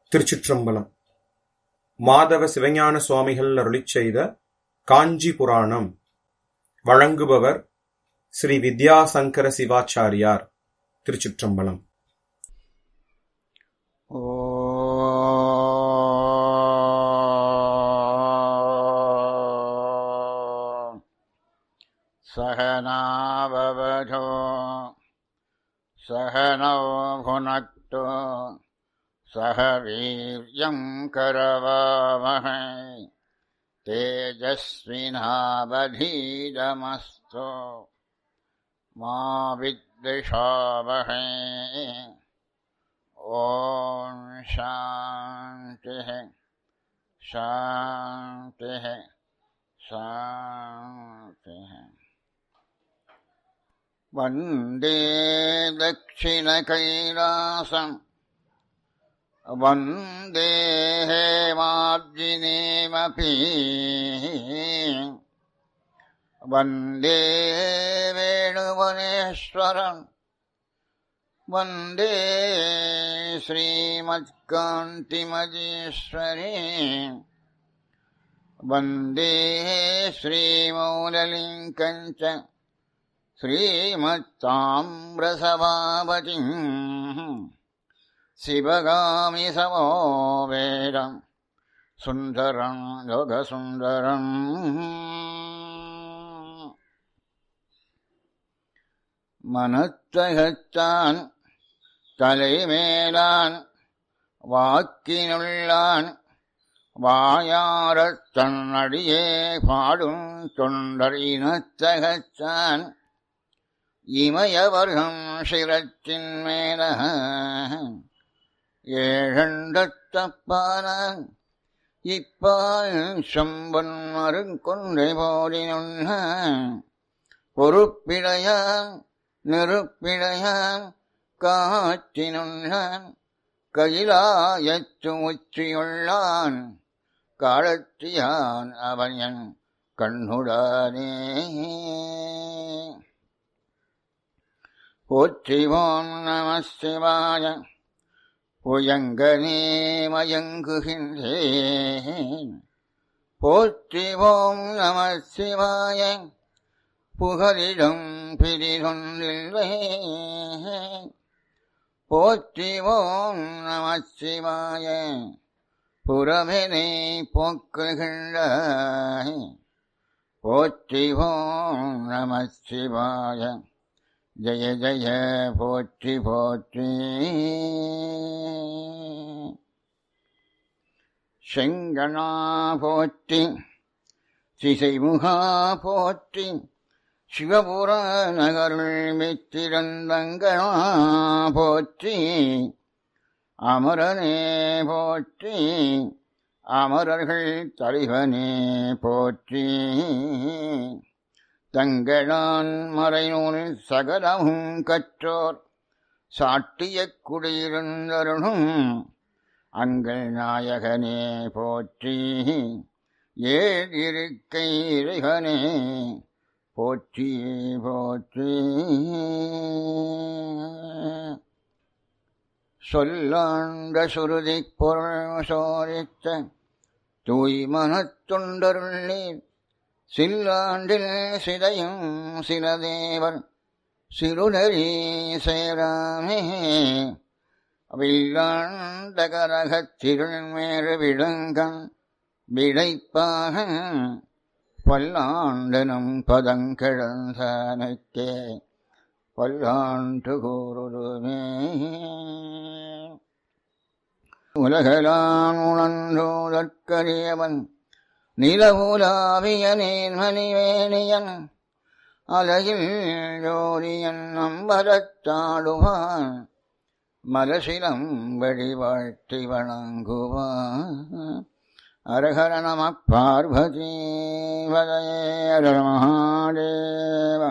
திருச்சிற்றம்பலம் மாதவ சிவஞான சுவாமிகள் அருளிச் செய்த காஞ்சி புராணம் வழங்குபவர் ஸ்ரீ வித்யாசங்கர சிவாச்சாரியார் திருச்சிற்றம்பலம் ॐ सहनाववधो सहनौ भुनक्तु सह वीर्यं करवावहै तेजस्विनावधीतमस्तु मा विद्विषावहै ॐ शान्तिः शान्तिः शान्तिः वन्दे दक्षिणकैलासम् वन्दे हेमार्जिनीमपि वन्दे वेणुवनेश्वरम् वन्दे श्रीमत्कान्तिमजेश्वरी वन्दे श्रीमौललिङ्कम् च श्रीमत्ताम्रसभापतिम् शिवगामि समो वेदम् सुन्दरम् लोकसुन्दरम् மனத்தகத்தான் தலைமேலான் வாக்கினுள்ளான் வாயாரத் தன்னடியே பாடும் தொண்டர் இனத்தகத்தான் இமயவர்கம் சிரத்தின் மேல ஏழண்டத்தப்பான இப்பால் சம்பன் மறுங்கொண்டை போடினுள்ள பொறுப்பிடையான் நெருப்பிடையான் காற்றினுள்ளான் கையிலாயத்து உச்சியுள்ளான் காலத்தியான் அவன் என் கண்ணுடானே போற்றிவோம் நம சிவாய புயங்கனே மயங்குகின்றேன் போற்றிவோம் நம சிவாய புகலிடம் பிரிதொன்றில்லை போற்றிவோம் நம சிவாய புறமெனை போக்குகின்ற போற்றிவோம் நம சிவாய ஜய ஜய போற்றி போற்றி செங்கனா போற்றி சிசைமுகா போற்றி சிவபுர நகருள் மித்திரந்தங்களா போற்றி அமரனே போற்றி அமரர்கள் தலைவனே போற்றி தங்களான் மறைநூலில் சகலமும் கற்றோர் சாட்டிய குடியிருந்தருணும் அங்கள் நாயகனே போற்றி ஏழ் இருக்கை இறைவனே போற்றி போற்றி சொல்லாண்ட சுருதி பொருள் சோரித்த தூய்மனத் தொண்டருள்ளீர் சில்லாண்டில் சிதையும் சில தேவர் சிறுநெறி சேராமே வில்லாண்ட கரகத் திருள்மேறு விளங்கன் விடைப்பாக பல்லாண்டனும் பதங்கிழந்தானுக்கே பல்லாண்டு கூறுமே உலகலான் உணர்ந்தோதற்கரியவன் நிலவுலாவிய நேர்மணிவேணியன் அலையில் ஜோரியன் நம்பரத்தாடுவான் மலசிலம் வழிவாழ்த்தி வணங்குவான் அரஹர நம பார்வதி வதயேர மகாதேவ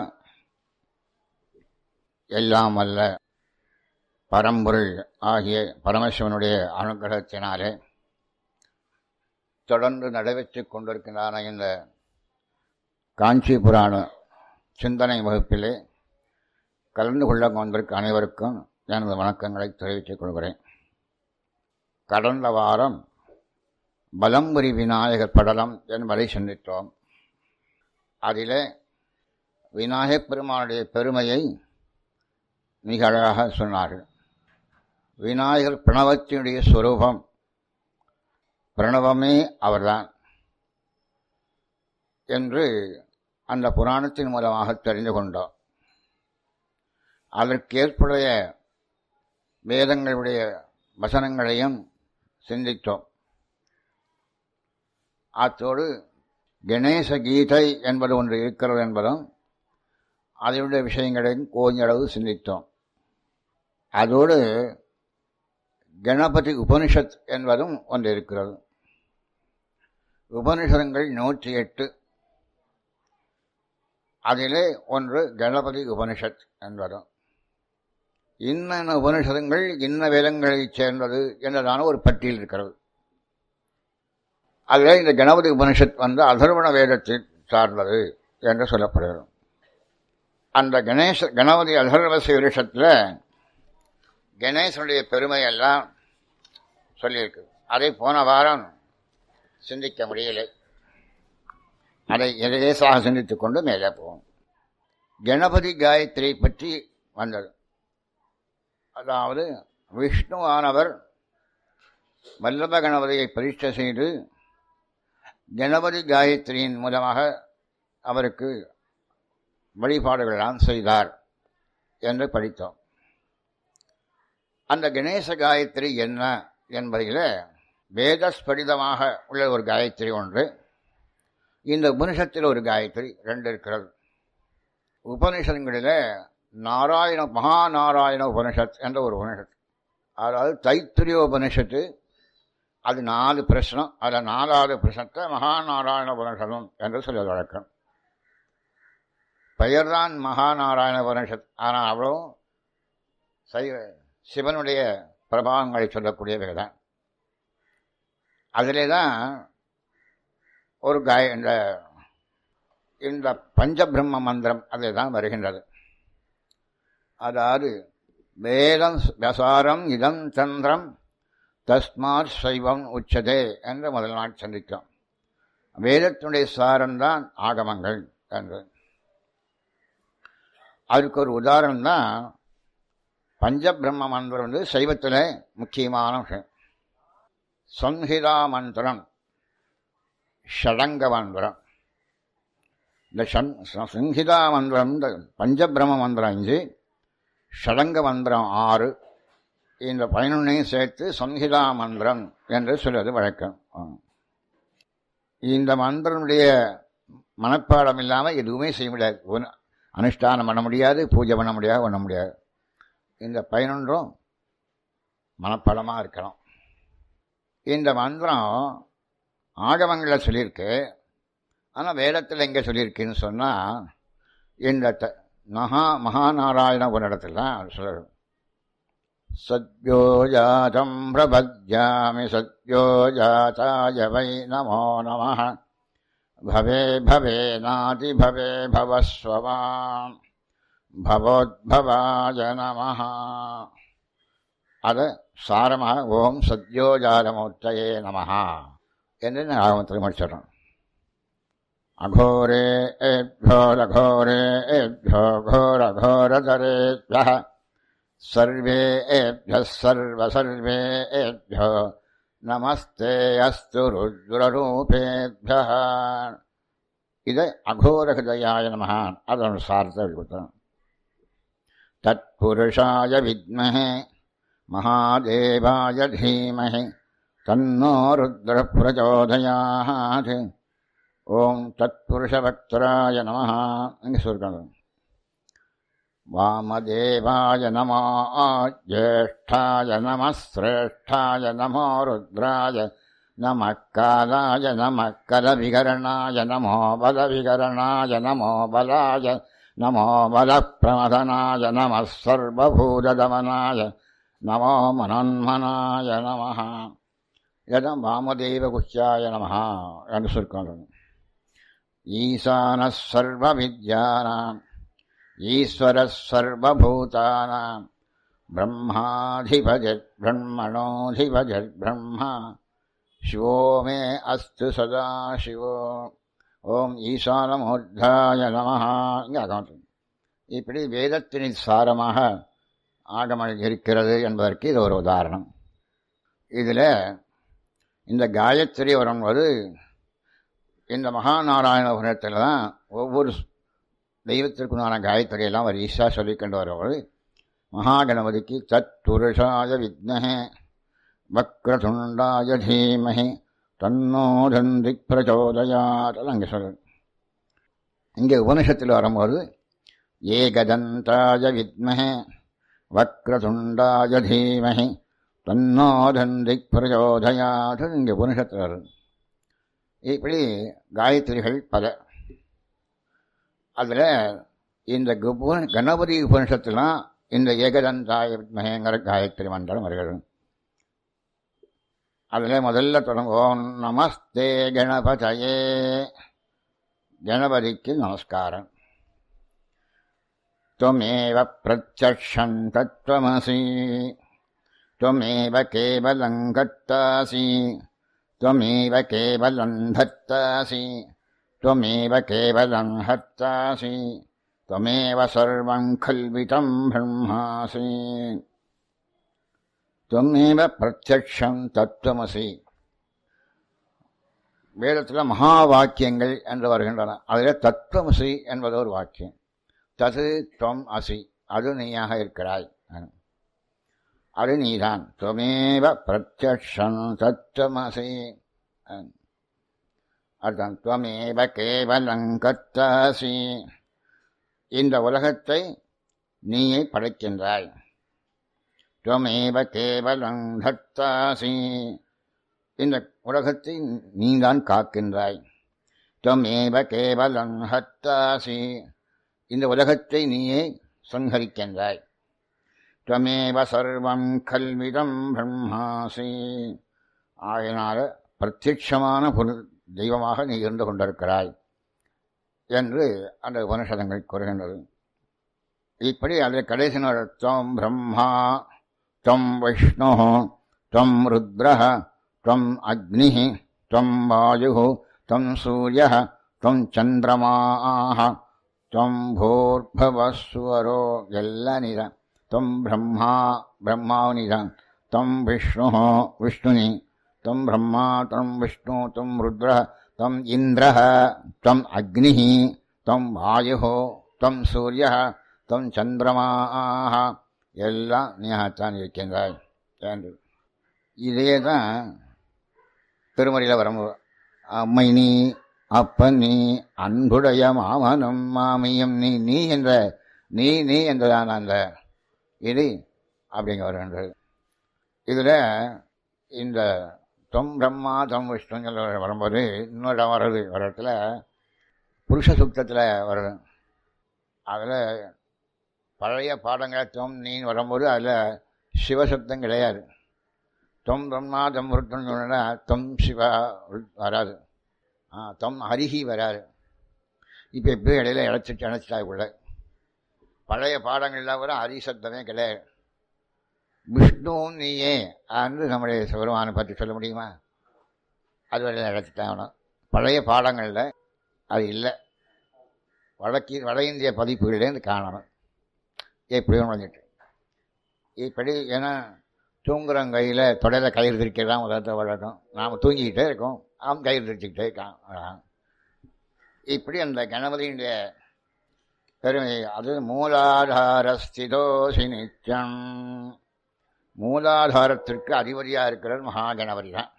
எல்லாம் அல்ல பரம்பொருள் ஆகிய பரமசிவனுடைய அனுகிரகத்தினாலே தொடர்ந்து நடைபெற்றுக் கொண்டிருக்கின்றன இந்த காஞ்சி புராண சிந்தனை வகுப்பிலே கலந்து கொள்ள வந்திருக்க அனைவருக்கும் எனது வணக்கங்களை தெரிவித்துக் கொள்கிறேன் கடந்த வாரம் பலம்புரி விநாயகர் படலம் என்பதை சிந்தித்தோம் அதிலே விநாயகப் பெருமானுடைய பெருமையை மிக அழகாக சொன்னார்கள் விநாயகர் பிரணவத்தினுடைய ஸ்வரூபம் பிரணவமே அவர்தான் என்று அந்த புராணத்தின் மூலமாக தெரிந்து கொண்டோம் அதற்கு ஏற்புடைய வேதங்களுடைய வசனங்களையும் சிந்தித்தோம் அத்தோடு கணேச கீதை என்பது ஒன்று இருக்கிறது என்பதும் அதனுடைய விஷயங்களையும் கோஞ்சளவு சிந்தித்தோம் அதோடு கணபதி உபனிஷத் என்பதும் ஒன்று இருக்கிறது உபனிஷதங்கள் நூற்றி எட்டு அதிலே ஒன்று கணபதி உபனிஷத் என்பதும் இன்ன உபனிஷதங்கள் இன்ன வேதங்களைச் சேர்ந்தது என்றதான ஒரு பட்டியல் இருக்கிறது அதில் இந்த கணபதி உபனிஷத் வந்து அதர்வண வேதத்தை சார்ந்தது என்று சொல்லப்படுகிறது அந்த கணேச கணபதி அதர்வச விருஷத்தில் கணேசனுடைய பெருமை எல்லாம் சொல்லியிருக்கு அதை போன வாரம் சிந்திக்க முடியலை அதை லேசாக சிந்தித்துக் கொண்டு மேலே போவோம் கணபதி காயத்ரி பற்றி வந்தது அதாவது விஷ்ணுவானவர் வல்லப கணபதியை பரீட்சை செய்து கணபதி காயத்ரியின் மூலமாக அவருக்கு வழிபாடுகளெல்லாம் செய்தார் என்று படித்தோம் அந்த கணேச காயத்ரி என்ன என்பதில் வேதஸ்படிதமாக உள்ள ஒரு காயத்ரி ஒன்று இந்த உபனிஷத்தில் ஒரு காயத்ரி ரெண்டு இருக்கிறது உபனிஷங்களில் நாராயண மகாநாராயண உபனிஷத் என்ற ஒரு உபனிஷத் அதாவது தைத்திரிய உபனிஷத்து அது நாலு பிரச்சனம் அதில் நாலாவது பிரச்சனத்தை மகாநாராயண உபனிஷதம் என்று சொல்ல வழக்கம் பெயர்தான் மகாநாராயண உபனிஷத் ஆனால் அவ்வளோ சைவ சிவனுடைய பிரபாவங்களை சொல்லக்கூடிய வேதம் அதிலே தான் ஒரு காய இந்த இந்த பஞ்சபிரம்ம மந்திரம் அதில் தான் வருகின்றது அதாவது வேதம் விசாரம் இதம் சந்திரம் தஸ்மாத் சைவம் உச்சதே என்று முதல் நாள் சந்தித்தோம் வேதத்தினுடைய சாரம்தான் ஆகமங்கள் என்று அதுக்கு ஒரு உதாரணம் தான் பஞ்சபிரம்ம மந்திரம் வந்து சைவத்தில் முக்கியமான விஷயம் சம்ஹிதா மந்திரம் ஷடங்க மந்திரம் இந்த சம்ஹிதா மந்திரம் இந்த பஞ்சபிரம மந்திரம் அஞ்சு ஷடங்க மந்திரம் ஆறு இந்த பதினொன்னையும் சேர்த்து சம்ஹிதா மந்திரம் என்று சொல்வது வழக்கம் இந்த மந்திரனுடைய மனப்பாடம் இல்லாமல் எதுவுமே செய்ய முடியாது அனுஷ்டானம் பண்ண முடியாது பூஜை பண்ண முடியாது பண்ண முடியாது இந்த பதினொன்றும் மனப்பாடமாக இருக்கணும் இந்த மந்திரம் ஆகமங்களில் சொல்லியிருக்கு ஆனால் வேதத்தில் எங்கே சொல்லியிருக்குன்னு சொன்னால் இந்த த மகா மகாநாராயண ஒரு இடத்துல தான் சொல்லுறது சத்யோ ஜாதம் பிரபத்யாமி சத்யோ ஜாதாய வை நமோ நம பவே பவே நாதி பவே பவஸ்வவாம் பவோத்பவாய நம அதை சாரமாக ஓம் சத்யோஜாரமூர்த்தையே நமஹா என்று ஆகமத்தில் முடிச்சிடறோம் அகோரே ஏभ्यो ரகோரே ஏभ्यो घोरघोरधरेभ्यः सर्वे एभ्यः सर्वसर्वे एभ्यो நமஸ்தே அஸ்து ருத்ரரூபேभ्यः இது அகோரஹதயாய நமஹ அதோட சாரத்தை கொடுத்தோம் தத்புருஷாய வித்மஹே महादेवाय धीमहि तन्नो रुद्रः प्रचोदयात् ॐ तत्पुरुषभक्तराय नमः स्वर्गम् वामदेवाय नमो ज्येष्ठाय नमः श्रेष्ठाय नमो रुद्राय नमः कालाय नमः कलविकरणाय नमो बलविकरणाय नमो बलाय नमो बलप्रमथनाय नमः सर्वभूतदमनाय नमो मनन्मनाय नमः यदं वामदेवगुह्याय नमः अनुसृकालम् ईशानः सर्वविद्यानाम् ईश्वरः सर्वभूतानां ब्रह्माधिपजर्ब्रह्मणोऽधिपजर्ब्रह्मा शिवो मे अस्तु सदा शिवो ஓம் ஈசானமூர்த்தாய நமஹ இங்கே அகமத்து இப்படி வேதத்தின் சாரமாக ஆகமம் இருக்கிறது என்பதற்கு இது ஒரு உதாரணம் இதில் இந்த காயத்ரி வரும்போது இந்த மகாநாராயண புரத்தில் தான் ஒவ்வொரு தெய்வத்திற்குண்டான காயத்ரியெல்லாம் ஒரு ஈஷா சொல்லிக்கொண்டு வரும்போது மகாகணபதிக்கு தத் புருஷாய வித்மஹே வக்ரதுண்டாய தீமஹி தன்னோதந்தி பிரச்சோதயாத் அங்கே சொல்லு இங்கே உபனிஷத்தில் வரும்போது ஏகதந்தாய வித்மஹே வக்ரதுண்டாய தீமஹி தன்னோதந்தி பிரச்சோதயாத் இங்கே உபனிஷத்தில் வருது இப்படி காயத்ரிகள் பல அதில் இந்த குப- கணபதி உபனிஷத்துலாம் இந்த ஏகதந்தாய வித்மஹேங்கிற காயத்ரி மந்திரம் வருகிறது அதில் முதல்ல தொடங்கும் ஓம் நமஸ்தே கணபதயே கணபதிக்கு நமஸ்காரம் त्वमेव प्रत्यक्षं तत्त्वमसि त्वमेव केवलं कर्तासि त्वमेव केवलं धत्तासि त्वमेव केवलं हर्तासि त्वमेव सर्वं खल्वितं ब्रह्मासि त्वमेव பிரத்யக்ஷம் தத்துவமசி வேதத்தில் மகா வாக்கியங்கள் என்று வருகின்றன அதில் தத்துவமசி என்பது ஒரு வாக்கியம் தது துவம் அசி அது நீயாக இருக்கிறாய் அது நீதான் துவமேவ பிரத்யக்ஷம் தத்துவமசி அர்த்தம் துவமேவ கேவலம் கத்தாசி இந்த உலகத்தை நீயே படைக்கின்றாய் துவமேவ கேவலம் தத்தாசி இந்த உலகத்தை நீதான் காக்கின்றாய் துவமேவ கேவலம் ஹத்தாசி இந்த உலகத்தை நீயே சங்கரிக்கின்றாய் துவமேவ சர்வம் கல்விதம் பிரம்மாசி ஆகினால பிரத்யட்சமான பொருள் தெய்வமாக நீ இருந்து கொண்டிருக்கிறாய் என்று அந்த உபனிஷதங்கள் கூறுகின்றது இப்படி அதில் கடைசி நாள் துவம் பிரம்மா त्वं विष्णुः त्वं रुद्रः त्वं अग्निः त्वं वायुः त्वं सूर्यः त्वं चन्द्रमाः त्वं भूर्भवस्वरो एल्लनिद त्वं ब्रह्मा ब्रह्मावनिद त्वं विष्णुः विष्णुनि त्वं ब्रह्मा त्वं विष्णु त्वं रुद्रः त्वम् इन्द्रः त्वम् अग्निः त्वं वायुः त्वं सूर्यः त्वं चन्द्रमाः எல்லாம் நீயாகத்தான் இருக்கின்றாய் என்று இதே தான் திருமறையில் வரும்போது அம்மை நீ அப்பன் நீ அன்புடைய மாமனும் மாமியும் நீ நீ என்ற நீ நீ என்றதான் அந்த இது அப்படிங்க வருகின்றது இதில் இந்த தொம் பிரம்மா தொம் விஷ்ணுங்கிற வரும்போது இன்னொரு இடம் வருது ஒரு இடத்துல புருஷ சுத்தத்தில் வருது அதில் பழைய பாடங்கள் தொம் நீ வரும்போது அதில் சிவசப்தம் கிடையாது தொம் பிரம்மா தொம் ருத்தம் சொன்னா தொம் சிவா வராது ஆ தொம் ஹரிஹி வராது இப்போ எப்படியும் இடையில இழைச்சிட்டு இணைச்சிட்டா உள்ள பழைய பாடங்கள்லாம் கூட ஹரி சப்தமே கிடையாது விஷ்ணுவும் நீயே என்று நம்முடைய சிவருமானை பற்றி சொல்ல முடியுமா அது வரையில் இழைச்சிட்டாங்க பழைய பாடங்களில் அது இல்லை வடக்கி வட இந்திய பதிப்புகளிலேருந்து காணணும் எப்படியும் நுழைஞ்சிட்டு இப்படி ஏன்னா தூங்குறங்கையில் தொடையில் கயிறு திரிக்கலாம் உலகத்தை வழக்கம் நாம் தூங்கிக்கிட்டே இருக்கோம் அவன் கயிறு திரிச்சுக்கிட்டே இருக்கான் இப்படி அந்த கணபதியுடைய பெருமை அது மூலாதார ஸ்திதோசி நித்தியம் மூலாதாரத்திற்கு அதிபதியாக இருக்கிறது மகா கணபதி தான்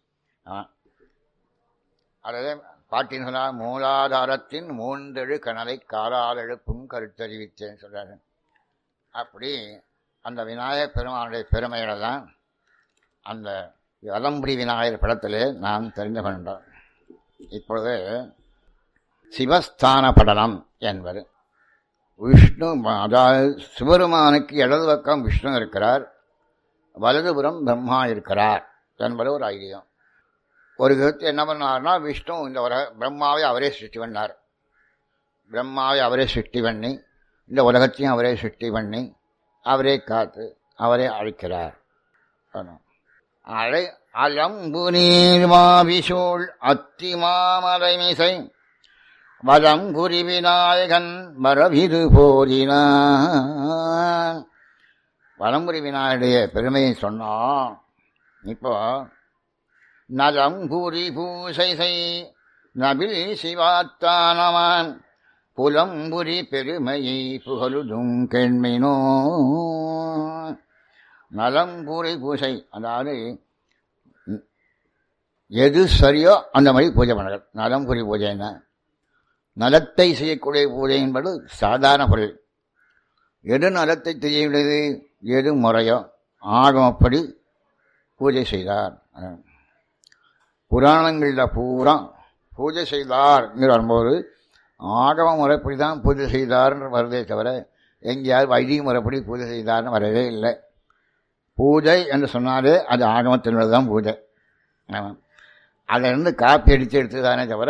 அதாவது பாட்டின் சொன்னா மூலாதாரத்தின் மூன்றெழு கணலை காலால் எழுப்பும் கருத்தறிவித்தேன்னு சொல்றாரு அப்படி அந்த விநாயகர் பெருமானுடைய பெருமையில தான் அந்த வலம்புரி விநாயகர் படத்திலே நாம் தெரிந்து கொண்டோம் இப்பொழுது சிவஸ்தான படலம் என்பது விஷ்ணு அதாவது சிவருமானுக்கு இடது பக்கம் விஷ்ணு இருக்கிறார் வலதுபுறம் பிரம்மா இருக்கிறார் என்பது ஒரு ஐதீகம் ஒரு கருத்து என்ன பண்ணார்னா விஷ்ணு இந்த உலக பிரம்மாவை அவரே சிருஷ்டி பண்ணார் பிரம்மாவை அவரே சிருஷ்டி பண்ணி இந்த உலகத்தையும் அவரே சிருஷ்டி பண்ணி அவரே காத்து அவரை அழைக்கிறார் ஆமாம். அழை அலம்புநீர் மாவிசூழ் அத்திமாமலைமிசை வலங்குரி விநாயகன் வரவிரு போதினான் வலம்புரி விநாயகருடைய பெருமையை சொன்னோம் இப்போ நலம்புரி பூசை செய் நபில் சிவாத்தானமான் புலம்புரி பெருமையை புகழுதும் கேண்மினோ நலம்புரி பூசை அதாவது ம், எது சரியோ அந்த மாதிரி பூஜை பண்ணுறது நலம்புரி பூஜைன்னா நலத்தை செய்யக்கூடிய பூஜை என்பது சாதாரண பொருள் எது நலத்தை செய்யவில்லை எது முறையோ ஆகமப்படி பூஜை செய்தார் அஹ். புராணங்களில் பூரா பூஜை செய்தார்ங்கிற வரும்போது ஆகம முறைப்படி தான் பூஜை செய்தார்னு வருதே தவிர எங்கேயாவது வைதிக முறைப்படி பூஜை செய்தார்னு வரவே இல்லை பூஜை என்று சொன்னாலே அது ஆகமத்தினுடைய தான் பூஜை ஆமாம் அதிலிருந்து காப்பி அடித்து எடுத்ததானே தவிர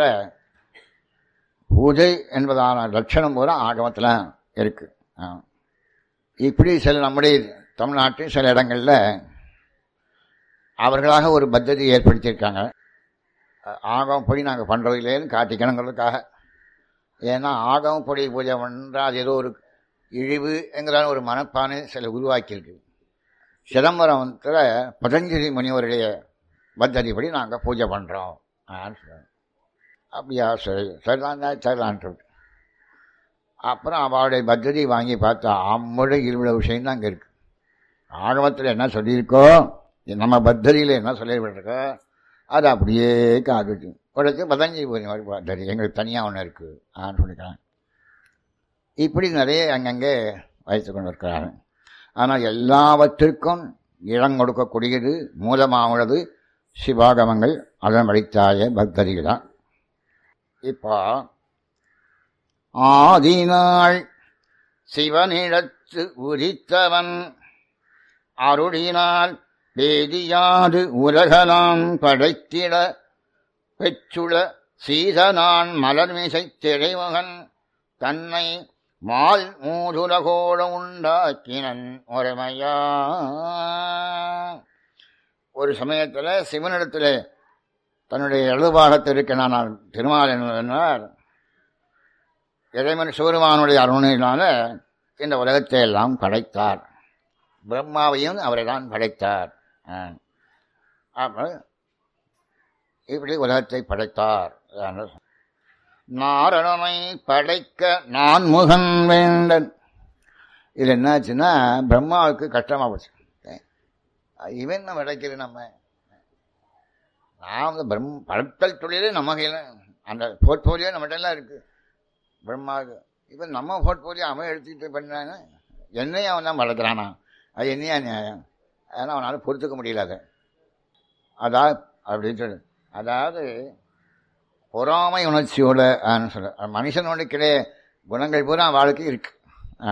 பூஜை என்பதான லட்சணம் பூரா ஆகமத்தில் இருக்கு ஆமாம். இப்படி சில நம்முடைய தமிழ்நாட்டின் சில இடங்களில் அவர்களாக ஒரு பத்ததி ஏற்படுத்தியிருக்காங்க ஆகமப்படி நாங்கள் பண்ணுறதில்லேன்னு காட்டிக்கணுங்கிறதுக்காக ஏன்னா ஆகமப்படி பூஜை பண்ணுறா அது ஏதோ ஒரு இழிவுங்கிற ஒரு மனப்பானை சில உருவாக்கியிருக்கு சிதம்பரத்தில் பதஞ்சலி முனிவருடைய பத்ததிப்படி நாங்கள் பூஜை பண்ணுறோம் அப்படியா சரி சரிதான் சரிதான்ட்டு அப்புறம் அவளுடைய பத்ததி வாங்கி பார்த்தா அம்மோட இருவிட விஷயம் தான் அங்கே இருக்கு ஆகமத்தில் என்ன சொல்லியிருக்கோ நம்ம பத்ததியில் என்ன சொல்லியிருக்கோ அது அப்படியே காட்டுச்சு உடச்சு பதஞ்சலி பூஜை மாதிரி பத்ததி எங்களுக்கு தனியாக ஒன்று இருக்குது ஆன்னு சொல்லிக்கிறாங்க இப்படி நிறைய அங்கங்கே வைத்து கொண்டு இருக்கிறாங்க ஆனால் எல்லாவற்றிற்கும் இடம் கொடுக்கக்கூடியது மூலமானது சிவாகமங்கள் அதன் வழித்தாய பக்தர்கள் தான் இப்போ ஆதினாள் சிவனிடத்து உதித்தவன் அருளினால் வேதியாது உலகலாம் படைத்திட பெற்றுள சீதனான் மலர்மிசைத் திரைமகன் தன்னை மால் மூதுலகோட உண்டாக்கினன் ஒருமையா ஒரு சமயத்தில் சிவனிடத்தில் தன்னுடைய எழுபாகத்திற்கு நான் திருமால் என்றார் இறைவன் சிவருமானுடைய அருணையினால இந்த உலகத்தை எல்லாம் படைத்தார் பிரம்மாவையும் அவரை தான் படைத்தார் ஆ. அப்ப இப்படி உலகத்தை படைத்தார் நாரணனை படைக்க நான் முகன் வேண்டன் இது என்னாச்சுன்னா பிரம்மாவுக்கு கஷ்டமா போச்சு இவன் என்ன படைக்கிறது நம்ம நான் வந்து பிரம் படைத்தல் தொழிலே நம்ம கையில் அந்த போர்ட்போலியோ நம்மகிட்ட எல்லாம் இருக்கு பிரம்மாவுக்கு இவன் நம்ம போர்ட்போலியோ அவன் எடுத்துக்கிட்டு பண்ணானே என்னையும் அவன் தான் வளர்க்குறானா அது என்னையா நியாயம் அதனால் அவனால் பொறுத்துக்க முடியல அதை அதான் அப்படின்னு சொல்லு அதாவது பொறாமை உணர்ச்சியோட ஆன்னு சொல்ல மனுஷனோட கிடையே குணங்கள் பூரா வாழ்க்கை இருக்கு ஆ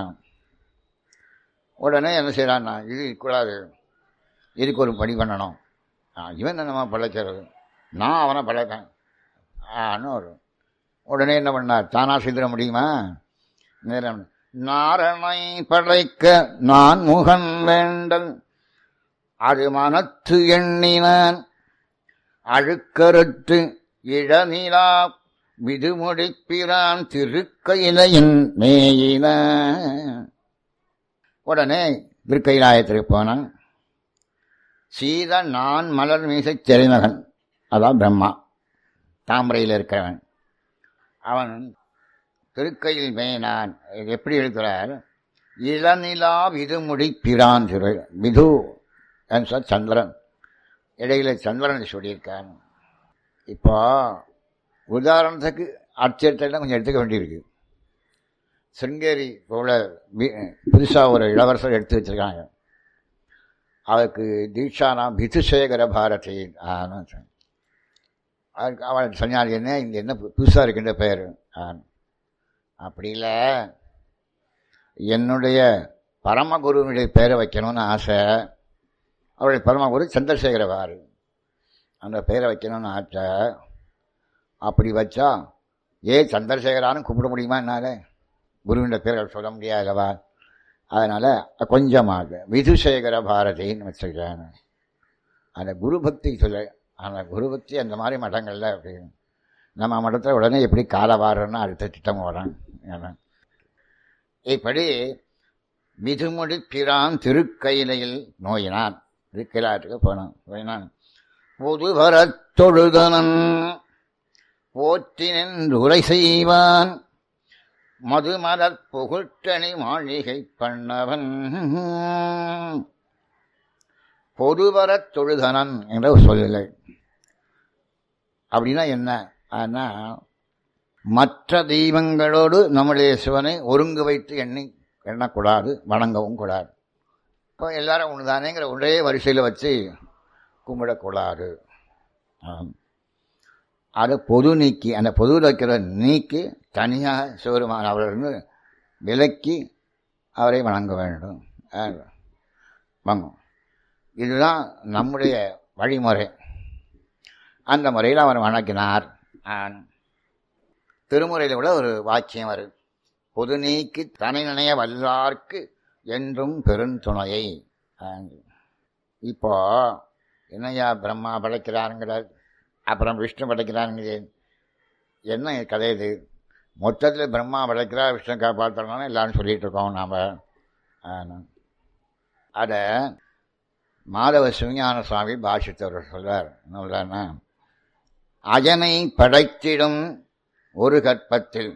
உடனே என்ன செய்யறான்னா இது இருக்கக்கூடாது இதுக்கு ஒரு படி பண்ணணும் ஆ, இவன் நம்ம படைக்கிறது நான் அவனை படைப்பேன் ஆன்னு ஒரு உடனே என்ன பண்ணார் தானா செய்திட முடியுமா நேரம் நாரணை படைக்க நான் முகன் வேண்டல் அது மனத்து எண்ணினான் அழுக்கறுத்து இளநிலா விதுமுடிப்பிரான் திருக்கையிலையின் மேயின உடனே திருக்கைலாயத்திற்கு போனான் சீத நான் மலர் மீசை திரைமகன் அதான் பிரம்மா தாமரையில் இருக்கிறவன் அவன் திருக்கையில் மேனான் இது எப்படி எழுதுகிறார் இளநிலா விதுமுடி பிரான் திரு விது என்று சொல் சந்திரன் இடையில சந்திரன் சொல்லியிருக்கான் இப்போ உதாரணத்துக்கு அச்சத்தெல்லாம் கொஞ்சம் எடுத்துக்க வேண்டியிருக்கு சிருங்கேரி போல புதுசாக ஒரு இளவரசர் எடுத்து வச்சிருக்காங்க அவருக்கு தீட்சானா பிதுசேகர பாரதி ஆன்னு சொன்னான். அதுக்கு அவள் சொன்னார் என்ன இங்கே என்ன புதுசாக இருக்கின்ற பெயர் ஆன் அப்படி இல்லை என்னுடைய பரமகுருவினுடைய பெயரை வைக்கணும்னு ஆசை அவருடைய பரமகுரு சந்திரசேகரவார் அந்த பெயரை வைக்கணும்னு ஆசை அப்படி வச்சா ஏ சந்திரசேகரான்னு கூப்பிட முடியுமா என்னால் குருவின் பேரை சொல்ல முடியாதவா அதனால கொஞ்சமாக விதுசேகர பாரதின்னு வச்சிருக்காங்க அந்த குரு பக்தி சொல்ல அந்த குரு பக்தி அந்த மாதிரி மடங்கள்ல அப்படி நம்ம மடத்தில் உடனே எப்படி காலை வாரன்னு அடுத்த திட்டம் வரும் இப்படி மிதுமுடி பிரான் திருக்கையிலையில் நோயினான் திருக்கைலாட்டுக்கு போனான் போயினான் பொது வரத் தொழுதனன் போற்றினென் உரை செய்வான் மதுமலர் புகுட்டணி மாளிகை பண்ணவன் பொதுவரத் தொழுதனன் என்ற சொல்லலை அப்படின்னா என்ன ஆனா மற்ற தெய்வங்களோடு நம்முடைய சிவனை ஒருங்கு வைத்து எண்ணி எண்ணக்கூடாது வணங்கவும் கூடாது இப்போ எல்லாரும் ஒன்றுதானேங்கிற ஒரே வரிசையில் வச்சு கும்பிடக்கூடாது ஆம். அது பொது நீக்கி அந்த பொதுவில் வைக்கிற நீக்கி தனியாக சிவருமான அவரிருந்து விலக்கி அவரை வணங்க வேண்டும் ஆ, வாங்கும் இதுதான் நம்முடைய வழிமுறை அந்த முறையில் அவர் வணங்கினார் ஆ, திருமுறையில் கூட ஒரு வாக்கியம் வருது பொது நீக்கி தனி நினைய வல்லார்க்கு என்றும் பெருந்துணையை ஆ, இப்போ என்னையா பிரம்மா படைக்கிறாருங்கிறார் அப்புறம் விஷ்ணு படைக்கிறாருங்கிறேன் என்ன கதை இது மொத்தத்தில் பிரம்மா படைக்கிறார் விஷ்ணு காப்பாற்றணும்னு எல்லாரும் சொல்லிட்டு இருக்கோம் நாம் அதை மாதவ சிவஞான சுவாமி பாஷித்தவர் சொல்றார் என்ன சொல்றாருன்னா அயனை படைத்திடும் ஒரு கற்பத்தில்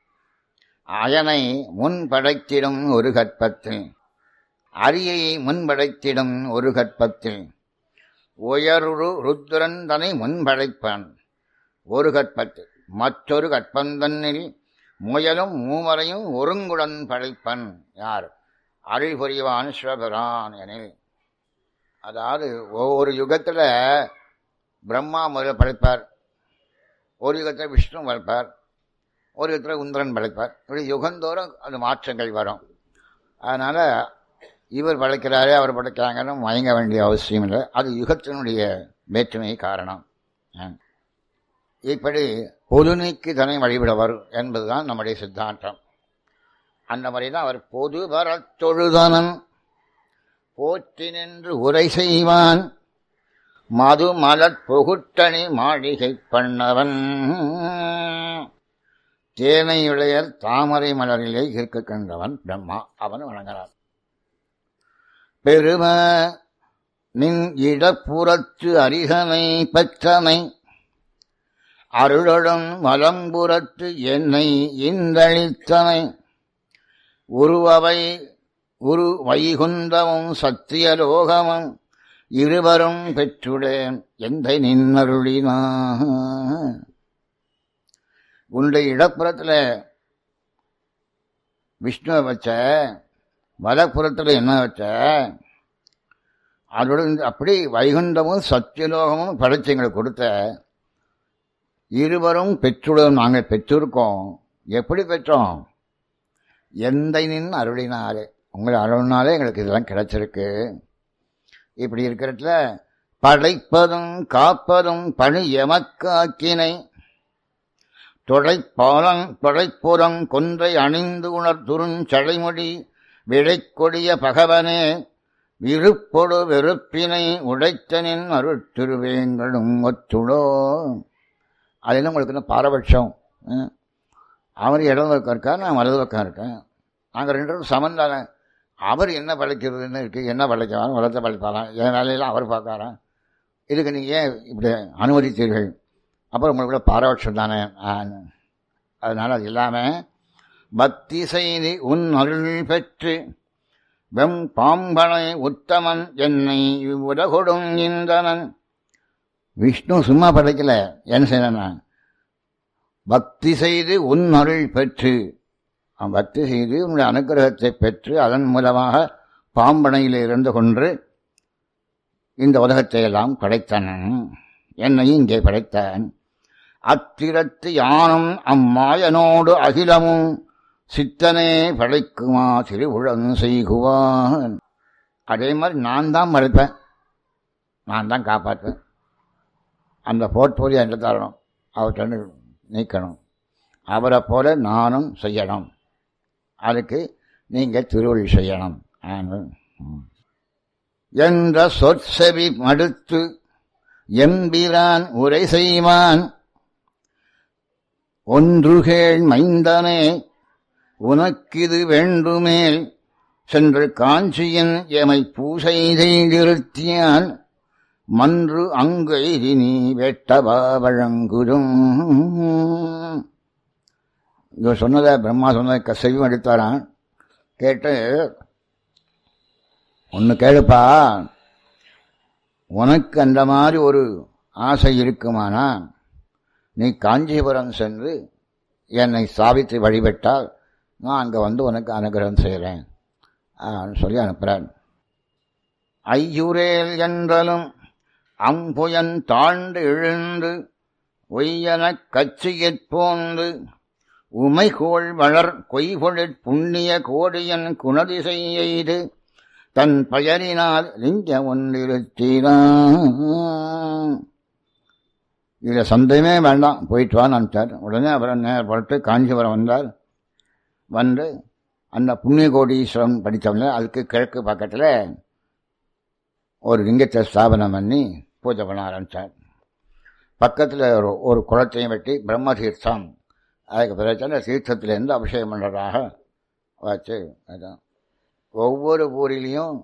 அயனை முன் படைத்திடும் ஒரு கற்பத்தில் அரியை முன் படைத்திடும் ஒரு கற்பத்தில் உயருரு ருத்ரன் தனை முன்படைப்பான் ஒரு கற்பத்தில் மற்றொரு கற்பந்தன்னில் முயலும் மூவரையும் ஒருங்குடன் படைப்பன் யார் அருள் புரிவான் சிவபிரான் எனில் அதாவது ஒவ்வொரு யுகத்தில் பிரம்மா முதல்ல படைப்பார் ஒரு யுகத்தில் விஷ்ணு படைப்பார் ஒரு யுகத்தில் உந்திரன் படைப்பார் இப்படி யுகந்தோறும் அது மாற்றங்கள் வரும் அதனால் இவர் படைக்கிறாரே அவர் படைக்கிறாங்கன்னு மயங்க வேண்டிய அவசியம் இல்லை அது யுகத்தினுடைய வேற்றுமை காரணம் ஆ. இப்படி பொது நீக்கி தன்னை வழிபடவர் என்பதுதான் நம்முடைய சித்தாந்தம் அந்த மாதிரி தான் அவர் பொது வரத் தொழுதனன் போற்றி நின்று உரை செய்வான் மது மலர் புகுட்டணி மாளிகை பண்ணவன் தேனையுடைய தாமரை மலரிலே இருக்க கண்டவன் பிரம்மா அவன் வணங்குகிறான் பெரும நின் இடப்புறத்து அரிகனை பெற்றனை அருளடும் வலம்புறத்து என்னை இந்தளித்தனை உருவவை உரு வைகுந்தமும் சத்தியலோகமும் இருவரும் பெற்றுடேன் எந்த நின்னருளினா உன்னுடைய இடப்புறத்தில் விஷ்ணுவை வச்ச வலப்புறத்தில் என்ன வச்ச அதோட இந்த அப்படி வைகுண்டமும் சத்தியலோகமும் படைச்சு எங்களுக்கு கொடுத்த இருவரும் பெற்றுடன் நாங்கள் பெற்றிருக்கோம் எப்படி பெற்றோம் எந்த நின் அருளினாலே உங்களை அருளினாலே எங்களுக்கு இதெல்லாம் கிடைச்சிருக்கு இப்படி இருக்கிறதுல படைப்பதும் காப்பதும் பணி எமக்காக்கினை தொடைப்பாலன் தொடைப்புறம் கொன்றை அணிந்து உணர் துருஞ்சடைமொழி விழைக்கொடிய பகவனே விருப்பொடு வெறுப்பினை உடைத்தனின் அருட்திருவேங்களும் ஒத்துடோ அதில் உங்களுக்கு என்ன பாரபட்சம் ம். அவர் இடது பக்கம் இருக்கார் நான் வலது பக்கம் இருக்கேன் நாங்கள் ரெண்டு பேரும் சமந்தானே அவர் என்ன படைக்கிறதுன்னு இருக்கு என்ன படைக்கிறாரோ வளர்த்த படைப்பாராம் என் வேலையெல்லாம் அவர் பார்க்காராம் இதுக்கு நீங்கள் ஏன் இப்படி அனுமதித்தீர்கள் அப்புறம் உங்களுக்கு கூட பாரபட்சம் தானே அதனால் அது இல்லாமல் பக்தி செய்தி உன் அருள் பெற்று வெம் பாம்பனை உத்தமன் என்னை உலகொடும் இந்தனன் விஷ்ணு சும்மா படைக்கல என்ன செய்யணும் பக்தி செய்து உன் அருள் பெற்று அவன் பக்தி செய்து உன்னுடைய அனுகிரகத்தை பெற்று அதன் மூலமாக பாம்பனையில் இருந்து கொண்டு இந்த உலகத்தை எல்லாம் படைத்தனன் என்னையும் இங்கே படைத்தான் அத்திரத்து யானும் அம்மாயனோடு அகிலமும் சித்தனே படைக்குமா திருவுழன் செய்குவான் அதே மாதிரி நான் தான் படைப்பேன் நான் தான் காப்பாற்றுவேன் அந்த போர்ட்போலியோ என்று தரணும் அவர்கிட்ட நீக்கணும் அவரை போல நானும் செய்யணும் அதுக்கு நீங்க திருவள்ளி செய்யணும் என்ற சொற்செவி மடுத்து எம்பிரான் உரை செய்வான் ஒன்றுகேள் மைந்தனே உனக்கிது வேண்டுமேல் சென்று காஞ்சியின் எமை பூசை செய்திருத்தியான் மன்று அங்கெய்தி நீ வெட்டவா வழங்குதும் இவர் சொன்னதை பிரம்மா சொன்னதை செவி எடுத்தாரான் கேட்டு ஒன்று கேளுப்பா உனக்கு அந்த மாதிரி ஒரு ஆசை இருக்குமானா நீ காஞ்சிபுரம் சென்று என்னை சாவித்து வழிபட்டால் நான் அங்கே வந்து உனக்கு அனுகிரகம் செய்கிறேன் சொல்லி அனுப்புகிறான் ஐயுரேல் என்றலும் அம்புயன் தாழ்ந்து எழுந்து ஒய்யனக் கச்சியற் போந்து உமைகோள் வளர் கொய்கொழிற் புண்ணிய கோடியன் குணதிசை எய்து தன் பெயரினால் லிங்க ஒன்றிருத்தீரான் இதில் சந்தேகமே வேண்டாம் போயிட்டு வான்னு அனுப்பிச்சார் உடனே அப்புறம் நேரம் புறட்டு காஞ்சிபுரம் வந்தார் வந்து அந்த புண்ணிய கோடீஸ்வரம் படித்தவங்க அதுக்கு கிழக்கு பக்கத்தில் ஒரு லிங்கத்தை ஸ்தாபனம் பண்ணி பூஜை பண்ண ஆரம்பித்தார் பக்கத்தில் ஒரு ஒரு குளத்தையும் வெட்டி பிரம்ம தீர்த்தம் அதுக்கு பிறகு அந்த தீர்த்தத்திலேருந்து அபிஷேகம் பண்ணுறதாக வச்சு அதான் ஒவ்வொரு ஊரிலையும்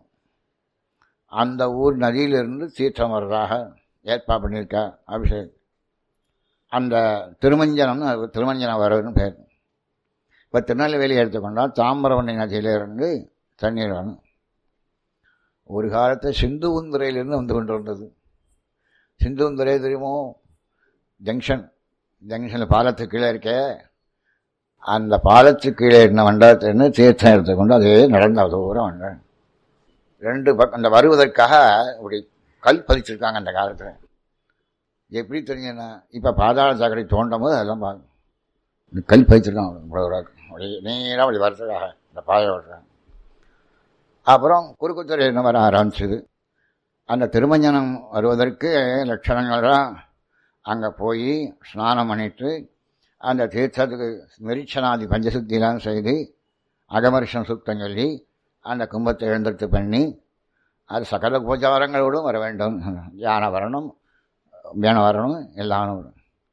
அந்த ஊர் நதியிலிருந்து தீர்த்தம் வர்றதாக ஏற்பாடு பண்ணியிருக்கா அபிஷேகம் அந்த திருமஞ்சனம்னு அது திருமஞ்சனம் வரதுன்னு பேர் இப்போ திருநெல்வேலி எடுத்துக்கொண்டால் தாமிரவண்ணி நதியிலிருந்து தண்ணீர் வரணும் ஒரு காலத்தை சிந்துவுந்துறையிலிருந்து வந்து கொண்டு வந்தது சிந்துவுந்துறை தெரியுமோ ஜங்ஷன் ஜங்ஷனில் பாலத்துக்கு கீழே இருக்க அந்த பாலத்துக்கு கீழே இருந்த மண்டபத்திலிருந்து தீர்த்தம் எடுத்துக்கொண்டு அதே நடந்த தூரம் வந்தேன் ரெண்டு பக்கம் அந்த வருவதற்காக இப்படி கல் பதிச்சிருக்காங்க அந்த காலத்தில் எப்படி தெரியுதுன்னா இப்போ பாதாள சாக்கடை தோண்டும் போது அதெல்லாம் பார்க்கணும் இந்த கல் பதிச்சிருக்காங்க இவ்வளோ அப்படியே நேராக அப்படி வரதுக்காக இந்த பாதை ஓட்டுறாங்க அப்புறம் குறுக்குத்துறை என்ன வர ஆரம்பிச்சுது அந்த திருமஞ்சனம் வருவதற்கு லட்சணங்களாக அங்கே போய் ஸ்நானம் பண்ணிட்டு அந்த தீர்த்தத்துக்கு மெரிச்சனாதி பஞ்சசுத்திலாம் செய்து அகமரிஷம் சுத்தம் சொல்லி அந்த கும்பத்தை எழுந்திருத்து பண்ணி அது சகல பூஜாரங்களோடும் வர வேண்டும் யானை வரணும் யானை வரணும் எல்லாம் வரும்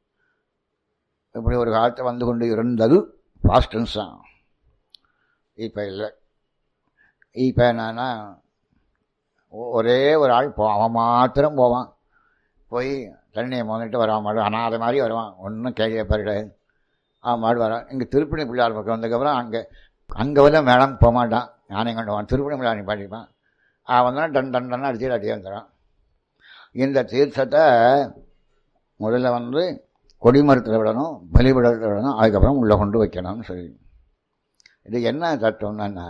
இப்படி ஒரு காலத்தை வந்து கொண்டு இருந்தது பாஸ்டன்ஸ் தான் இப்போ இல்லை இப்போ என்னன்னா ஒரே ஒரு ஆள் போ அவன் மாத்திரம் போவான் போய் தண்ணியை மோதிட்டு வரான் மாடு அனாத மாதிரி வருவான் ஒன்றும் கேள்வியப்பா கிடையாது அவன் மாடு வரான் இங்கே திருப்பணி பிள்ளையார் பக்கம் வந்ததுக்கப்புறம் அங்கே அங்கே வந்து மேடம் போக மாட்டான் யானை கொண்டு திருப்பணி பிள்ளையார் பாடிப்பான் அவன் தான் டன் டன் டன் அடிச்சு அடியே வந்துடான் இந்த தீர்த்தத்தை முதல்ல வந்து கொடிமரத்தில் விடணும் பலிபிடத்தில் விடணும் அதுக்கப்புறம் உள்ளே கொண்டு வைக்கணும்னு சொல்லி இது என்ன தத்துவம்னா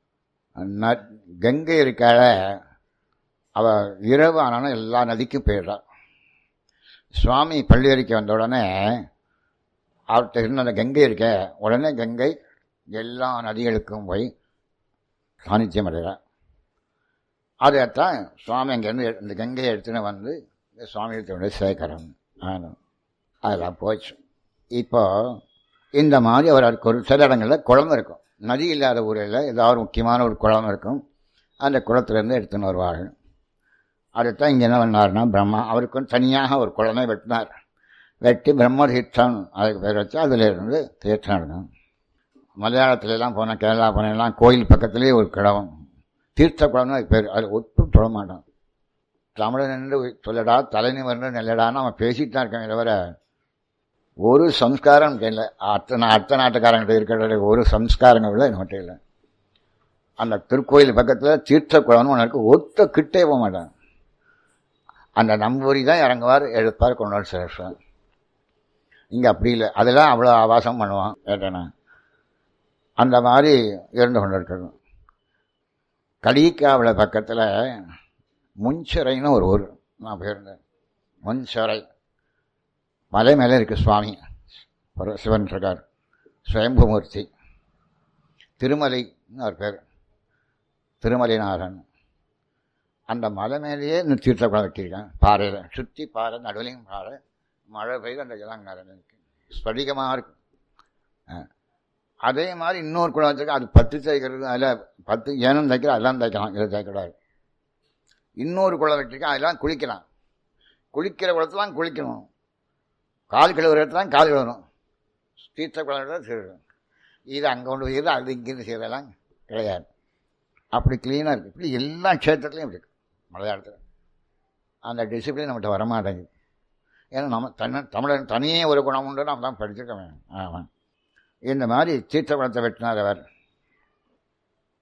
கங்கை இருக்கால அவ இரவு ஆனாலும் எல்லா நதிக்கும் போயிடுறான் சுவாமி பள்ளியறிக்கை வந்த உடனே அவர்கிட்ட இருந்த அந்த கங்கை இருக்க உடனே கங்கை எல்லா நதிகளுக்கும் போய் சாநித்தியம் அடைகிறார் அதைத்தான் சுவாமி அங்கேருந்து இந்த கங்கையை எடுத்துன்னு வந்து இந்த சுவாமிகளுடைய சேகரம் ஆனும் அதெல்லாம் போச்சு இப்போ இந்த மாதிரி அவர் அதுக்கு ஒரு சில இடங்களில் குளம் இருக்கும் நதி இல்லாத ஊரில் ஏதாவது முக்கியமான ஒரு குளம் இருக்கும் அந்த குளத்துலேருந்து எடுத்துன்னு வருவார்கள் அதைத்தான் இங்கே என்ன பண்ணார்னா பிரம்மா அவருக்கு தனியாக ஒரு குளமே வெட்டினார் வெட்டி பிரம்ம தீர்த்தம் அதுக்கு பேர் வச்சு அதில் இருந்து தீர்த்தம் எடுக்கணும் மலையாளத்துலலாம் போனால் கேரளா போனெல்லாம் கோயில் பக்கத்துலேயே ஒரு கிழவம் தீர்த்த குளம்னு அதுக்கு பேர் அது ஒட்டும் சொல்ல மாட்டான் தமிழன் என்று சொல்லடா தலைநிமர்ந்து நெல்லடான்னு அவன் பேசிட்டு தான் இருக்காங்க தவிர ஒரு சம்ஸ்காரம் இல்லை அத்தனை அர்த்த நாட்டுக்காரங்கிட்ட இருக்கிற ஒரு சம்ஸ்காரங்கள் இல்லை நம்மகிட்ட இல்லை அந்த திருக்கோயில் பக்கத்தில் தீர்த்த குளம்னு ஒன்று இருக்கு ஒத்த கிட்டே போக மாட்டான் அந்த நம்பூரி தான் இறங்குவார் எடுப்பார் கொண்டாடு சேர்ப்பார் இங்கே அப்படி இல்லை அதெல்லாம் அவ்வளோ ஆபாசம் பண்ணுவான் கேட்டேன்னா அந்த மாதிரி இருந்து கொண்டு இருக்கணும் கலிக்காவில் பக்கத்தில் முன்சிறைன்னு ஒரு ஊர் நான் போயிருந்தேன் முன்சிறை மலை மேலே இருக்கு சுவாமி ஒரு சிவன் இருக்கார் சுயம்புமூர்த்தி திருமலைன்னு ஒரு பேர் திருமலைநாதன் அந்த மலை மேலேயே இந்த தீர்த்தக்குளம் வெட்டியிருக்கேன் பாறையில் சுற்றி பாறை நடுவிலையும் பாறை மழை பெய்து அந்த ஜலம் நிறைஞ்சிருக்கு ஸ்படிகமாக இருக்கும் அதே மாதிரி இன்னொரு குளம் வச்சிருக்க அது பத்து தைக்கிறது அதில் பத்து ஏனம் தைக்கிற அதெல்லாம் தைக்கலாம் இதை தைக்கக்கூடாது இன்னொரு குளம் வச்சிருக்கேன் அதெல்லாம் குளிக்கலாம் குளிக்கிற குளத்துலாம் குளிக்கணும் கால் கழுவுற இடத்துல கால் கழுவணும் தீர்த்த குளம் செய்யணும் இது அங்கே கொண்டு போய் அது இங்கிருந்து செய்யறதெல்லாம் கிடையாது அப்படி க்ளீனாக இருக்குது இப்படி எல்லா க்ஷேத்திரத்துலையும் இருக்கு மலையாளத்தில் அந்த டிசிப்ளின் நம்மகிட்ட வரமாட்டேங்குது ஏன்னா நம்ம தன்ன தமிழன் தனியே ஒரு குணம் உண்டு நம்ம தான் படிச்சிருக்கோம் ஆமாம் இந்த மாதிரி தீர்த்த குளத்தை வெட்டினார் அவர்